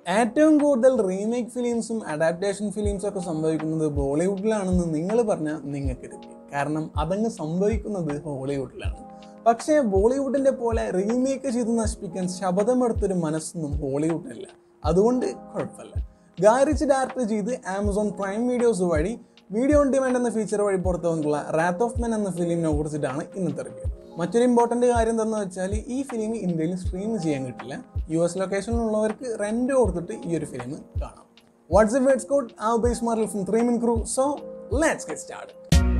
ഏറ്റവും കൂടുതൽ remake ഫിലിംസും adaptation ഫിലിംസും ഒക്കെ സംഭവിക്കുന്നത് ബോളിവുഡിലാണെന്ന് നിങ്ങൾ പറഞ്ഞാൽ നിങ്ങൾക്ക് ഇരിക്കും കാരണം അതങ്ങ് സംഭവിക്കുന്നത് ഹോളിവുഡിലാണ് പക്ഷേ ബോളിവുഡിന്റെ പോലെ റീമേക്ക് ചെയ്ത് നശിപ്പിക്കാൻ ശപഥമെടുത്തൊരു മനസ്സൊന്നും ഹോളിവുഡിനില്ല അതുകൊണ്ട് കുഴപ്പമില്ല ഗാരിച്ച് ഡയറക്റ്റ് ചെയ്ത് ആമസോൺ പ്രൈം വീഡിയോസ് വഴി വീഡിയോ ഓൺ ഡിമാൻഡ് എന്ന ഫീച്ചർ വഴി പുറത്തു വന്നിട്ടുള്ള റാത്ത് ഓഫ് മെൻ എന്ന ഫിലിമിനെ കുറിച്ചിട്ടാണ് ഇന്നത്തെ റിവ്യൂ മറ്റൊരു ഇമ്പോർട്ടൻ്റ് കാര്യം എന്താണെന്ന് വെച്ചാൽ ഈ ഫിലിം ഇന്ത്യയിൽ സ്ട്രീം ചെയ്യാൻ കിട്ടില്ല യു എസ് ലൊക്കേഷനിലുള്ളവർക്ക് റെന്റ് കൊടുത്തിട്ട് ഈ ഒരു ഫിലിം കാണാം വാട്സ് എ വേർഡ്സ് കോഡ് ആ ബേസ് മാറൽ from three min crew so let's get start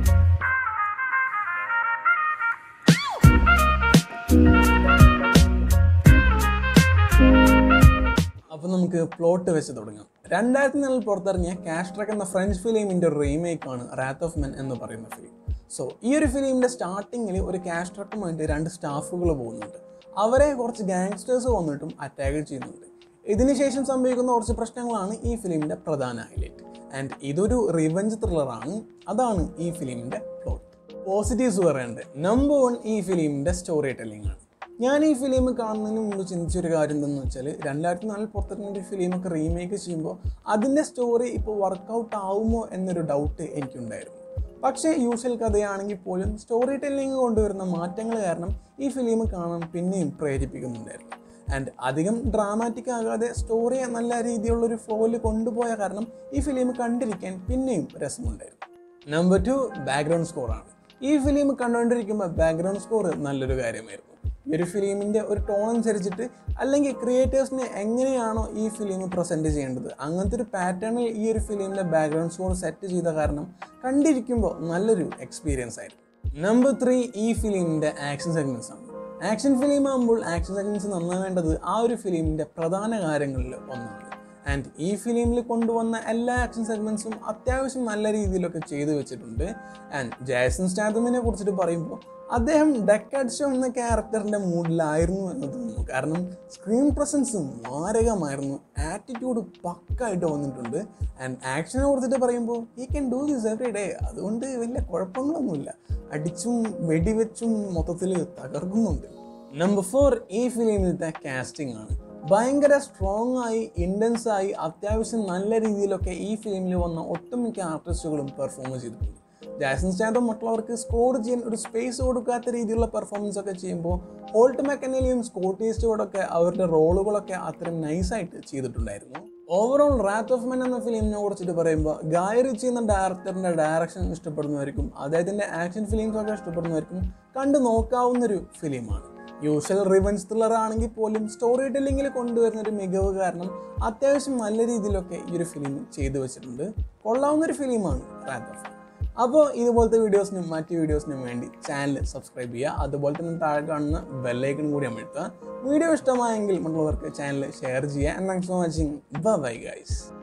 അപ്പോൾ നമുക്ക് പ്ലോട്ട് വെച്ച് തുടങ്ങാം രണ്ടായിരത്തി നാലിൽ പുറത്തിറങ്ങിയ കാസ്ട്രക് എന്ന ഫ്രഞ്ച് ഫിലിമിൻ്റെ ഒരു റീമേക്ക് ആണ് റാത്ത് ഓഫ് മെൻ എന്ന് പറയുന്ന ഫിലിം സോ ഈ ഒരു ഫിലിമിൻ്റെ സ്റ്റാർട്ടിങ്ങിൽ ഒരു കാസ്ട്രക്കുമായിട്ട് രണ്ട് സ്റ്റാഫുകൾ പോകുന്നുണ്ട് അവരെ കുറച്ച് ഗാങ്സ്റ്റേഴ്സ് വന്നിട്ടും അറ്റാക്ക് ചെയ്യുന്നുണ്ട് ഇതിനുശേഷം സംഭവിക്കുന്ന കുറച്ച് പ്രശ്നങ്ങളാണ് ഈ ഫിലിമിൻ്റെ പ്രധാന ഹൈലൈറ്റ് ആൻഡ് ഇതൊരു റിവഞ്ച് ത്രില്ലറാണ് അതാണ് ഈ ഫിലിമിൻ്റെ പ്ലോട്ട് പോസിറ്റീവ്സ് പറയേണ്ടത് നമ്പർ വൺ ഈ ഫിലിമിൻ്റെ സ്റ്റോറി ടെല്ലിംഗ് ആണ് ഞാൻ ഈ ഫിലിം കാണുന്നതിന് മുമ്പ് ചിന്തിച്ചൊരു കാര്യം എന്താണെന്ന് വെച്ചാൽ രണ്ടായിരത്തി നാലിൽ പുറത്തിറങ്ങിയ ഒരു ഫിലിമൊക്കെ റീമേക്ക് ചെയ്യുമ്പോൾ അതിൻ്റെ സ്റ്റോറി ഇപ്പോൾ വർക്കൗട്ട് ആവുമോ എന്നൊരു ഡൗട്ട് എനിക്കുണ്ടായിരുന്നു പക്ഷേ യൂഷ്വൽ കഥയാണെങ്കിൽ പോലും സ്റ്റോറി ടെല്ലിംഗ് കൊണ്ടുവരുന്ന മാറ്റങ്ങൾ കാരണം ഈ ഫിലിം കാണാൻ പിന്നെയും പ്രേരിപ്പിക്കുന്നുണ്ടായിരുന്നു ആൻഡ് അധികം ഡ്രാമാറ്റിക് ആകാതെ സ്റ്റോറിയെ നല്ല രീതിയിലുള്ളൊരു ഫ്ലോയിൽ കൊണ്ടുപോയ കാരണം ഈ ഫിലിം കണ്ടിരിക്കാൻ പിന്നെയും രസമുണ്ടായിരുന്നു നമ്പർ ടു ബാക്ക്ഗ്രൗണ്ട് സ്കോറാണ് ഈ ഫിലിം കണ്ടുകൊണ്ടിരിക്കുമ്പോൾ ബാക്ക്ഗ്രൗണ്ട് സ്കോർ നല്ലൊരു കാര്യമായിരുന്നു ഈ ഒരു ഫിലിമിൻ്റെ ഒരു ടോൺ അനുസരിച്ചിട്ട് അല്ലെങ്കിൽ ക്രിയേറ്റേഴ്സിനെ എങ്ങനെയാണോ ഈ ഫിലിം പ്രസൻറ്റ് ചെയ്യേണ്ടത് അങ്ങനത്തെ ഒരു പാറ്റേണിൽ ഈ ഒരു ഫിലിമിൻ്റെ ബാക്ക്ഗ്രൗണ്ട് സ്കോർ സെറ്റ് ചെയ്ത കാരണം കണ്ടിരിക്കുമ്പോൾ നല്ലൊരു എക്സ്പീരിയൻസ് ആയിരുന്നു നമ്പർ ത്രീ ഈ ഫിലിമിൻ്റെ ആക്ഷൻ സെഗ്മെൻറ്റ്സ് ആണ് ആക്ഷൻ ഫിലിം ആകുമ്പോൾ ആക്ഷൻ സെഗ്മെൻറ്റ്സ് നന്നാവേണ്ടത് ആ ഒരു ഫിലിമിൻ്റെ പ്രധാന കാര്യങ്ങളിൽ ഒന്നാണ് ആൻഡ് ഈ ഫിലിമിൽ കൊണ്ടുവന്ന എല്ലാ ആക്ഷൻ സെഗ്മെൻറ്റ്സും അത്യാവശ്യം നല്ല രീതിയിലൊക്കെ ചെയ്തു വെച്ചിട്ടുണ്ട് ആൻഡ് ജാസൺ സ്റ്റാദമിനെ കുറിച്ചിട്ട് പറയുമ്പോൾ അദ്ദേഹം ഡെക്കാഡ്ഷോ എന്ന ക്യാരക്ടറിൻ്റെ മൂഡിലായിരുന്നു എന്ന് തോന്നുന്നു കാരണം സ്ക്രീൻ പ്രസൻസ് മാരകമായിരുന്നു ആറ്റിറ്റ്യൂഡ് പക്കായിട്ട് വന്നിട്ടുണ്ട് ആൻഡ് ആക്ഷനെ കുറിച്ചിട്ട് പറയുമ്പോൾ ഈ can do this every day അതുകൊണ്ട് വലിയ കുഴപ്പങ്ങളൊന്നുമില്ല അടിച്ചും വെടിവെച്ചും മൊത്തത്തിൽ തകർക്കുന്നുണ്ട് നമ്പർ ഫോർ ഈ ഫിലിമിലത്തെ കാസ്റ്റിംഗ് ആണ് ഭയങ്കര സ്ട്രോങ് ആയി ഇൻറ്റൻസ് ആയി അത്യാവശ്യം നല്ല രീതിയിലൊക്കെ ഈ ഫിലിമിൽ വന്ന ഒട്ടുമിക്ക ആർട്ടിസ്റ്റുകളും പെർഫോം ചെയ്തിട്ടുണ്ട് ജാസൺ സ്റ്റാൻഡും മറ്റുള്ളവർക്ക് സ്കോർ ചെയ്യാൻ ഒരു സ്പേസ് കൊടുക്കാത്ത രീതിയിലുള്ള പെർഫോമൻസ് ഒക്കെ ചെയ്യുമ്പോൾ ഹോൾട്ട് മെക്കനലിയും സ്കോട്ട് ഈസ്റ്റോടൊക്കെ അവരുടെ റോളുകളൊക്കെ അത്രയും നൈസായിട്ട് ചെയ്തിട്ടുണ്ടായിരുന്നു ഓവറോൾ റാത്ത് ഓഫ് മെൻ എന്ന ഫിലിമിനെ കുറിച്ചിട്ട് പറയുമ്പോൾ ഗായ റിച്ചി എന്ന ഡയറക്ടറിൻ്റെ ഡയറക്ഷൻ ഇഷ്ടപ്പെടുന്നവർക്കും അദ്ദേഹത്തിൻ്റെ ആക്ഷൻ ഫിലിംസ് ഒക്കെ ഇഷ്ടപ്പെടുന്നവർക്കും കണ്ടു നോക്കാവുന്നൊരു ഫിലിമാണ് യൂഷ്വൽ റിവഞ്ച് ത്രില്ലർ ആണെങ്കിൽ പോലും സ്റ്റോറി ടെല്ലിങ്ങിൽ കൊണ്ടുവരുന്ന ഒരു മികവ് കാരണം അത്യാവശ്യം നല്ല രീതിയിലൊക്കെ ഈ ഒരു ഫിലിം ചെയ്തു വെച്ചിട്ടുണ്ട് കൊള്ളാവുന്ന ഒരു ഫിലിമാണ് റാത്ത് ഓഫ് അപ്പോൾ ഇതുപോലത്തെ വീഡിയോസിനും മറ്റ് വീഡിയോസിനും വേണ്ടി ചാനൽ സബ്സ്ക്രൈബ് ചെയ്യുക അതുപോലെ തന്നെ താഴെ കാണുന്ന ബെല്ലൈക്കൺ കൂടി അമഴ്ത്തുക വീഡിയോ ഇഷ്ടമായെങ്കിൽ മറ്റുള്ളവർക്ക് ചാനൽ ഷെയർ ചെയ്യുക and thanks for watching bye guys